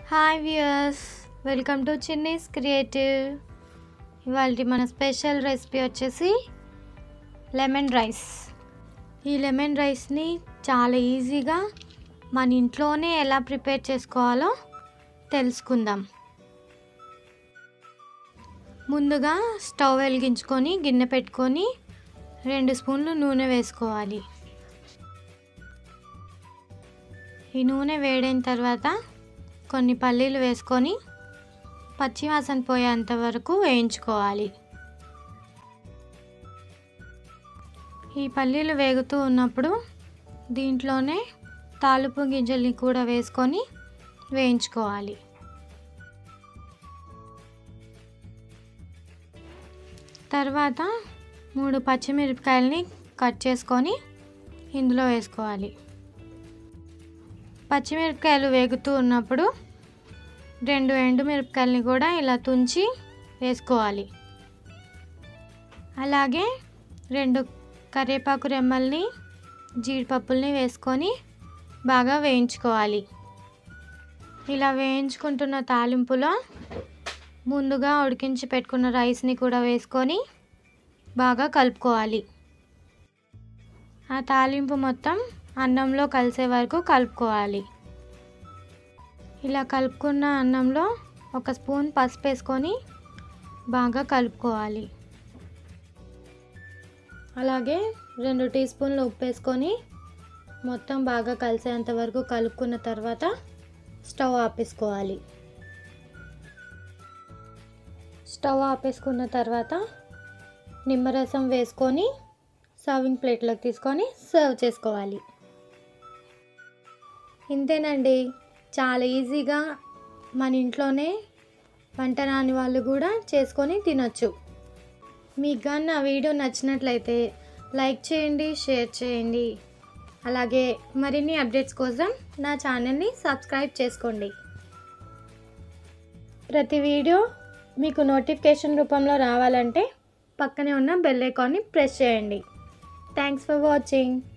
hi viewers welcome to Chinni's creative ఇవాళ మన special recipe వచ్చేసి లెమన్ రైస్ ఈ లెమన్ రైస్ని చాలా ఈజీగా మన ఇంట్లోనే ఎలా ప్రిపేర్ చేసుకోవాలో తెలుసుకుందాం ముందుగా స్టవ్ వెలిగించుకొని గిన్నె పెట్టుకొని రెండు స్పూన్లు నూనె వేసుకోవాలి ఈ నూనె వేడైన తర్వాత కొన్ని పల్లీలు వేసుకొని పచ్చివాసన పోయేంత వరకు వేయించుకోవాలి ఈ పల్లీలు వేగుతూ ఉన్నప్పుడు దీంట్లోనే తాలుపు గింజల్ని కూడా వేసుకొని వేయించుకోవాలి తర్వాత మూడు పచ్చిమిరపకాయలని కట్ చేసుకొని ఇందులో వేసుకోవాలి పచ్చిమిరపకాయలు వేగుతూ ఉన్నప్పుడు రెండు ఎండుమిరపకాయలని కూడా ఇలా తుంచి వేసుకోవాలి అలాగే రెండు కరివేపాకు రెమ్మల్ని జీడిపప్పుల్ని వేసుకొని బాగా వేయించుకోవాలి ఇలా వేయించుకుంటున్న తాలింపులో ముందుగా ఉడికించి పెట్టుకున్న రైస్ని కూడా వేసుకొని బాగా కలుపుకోవాలి ఆ తాలింపు మొత్తం అన్నంలో కలిసే వరకు కలుపుకోవాలి ఇలా కలుపుకున్న అన్నంలో ఒక స్పూన్ పసుపు వేసుకొని బాగా కలుపుకోవాలి అలాగే రెండు టీ స్పూన్లు ఉప్పు వేసుకొని మొత్తం బాగా కలిసేంత వరకు కలుపుకున్న తర్వాత స్టవ్ ఆపేసుకోవాలి స్టవ్ ఆపేసుకున్న తర్వాత నిమ్మరసం వేసుకొని సర్వింగ్ ప్లేట్లోకి తీసుకొని సర్వ్ చేసుకోవాలి ఇంతేనండి చాలా ఈజీగా మన ఇంట్లోనే వంట రాని వాళ్ళు కూడా చేసుకొని తినొచ్చు మీకు కానీ నా వీడియో నచ్చినట్లయితే లైక్ చేయండి షేర్ చేయండి అలాగే మరిన్ని అప్డేట్స్ కోసం నా ఛానల్ని సబ్స్క్రైబ్ చేసుకోండి ప్రతి వీడియో మీకు నోటిఫికేషన్ రూపంలో రావాలంటే పక్కనే ఉన్న బెల్ ఐకాన్ని ప్రెస్ చేయండి థ్యాంక్స్ ఫర్ వాచింగ్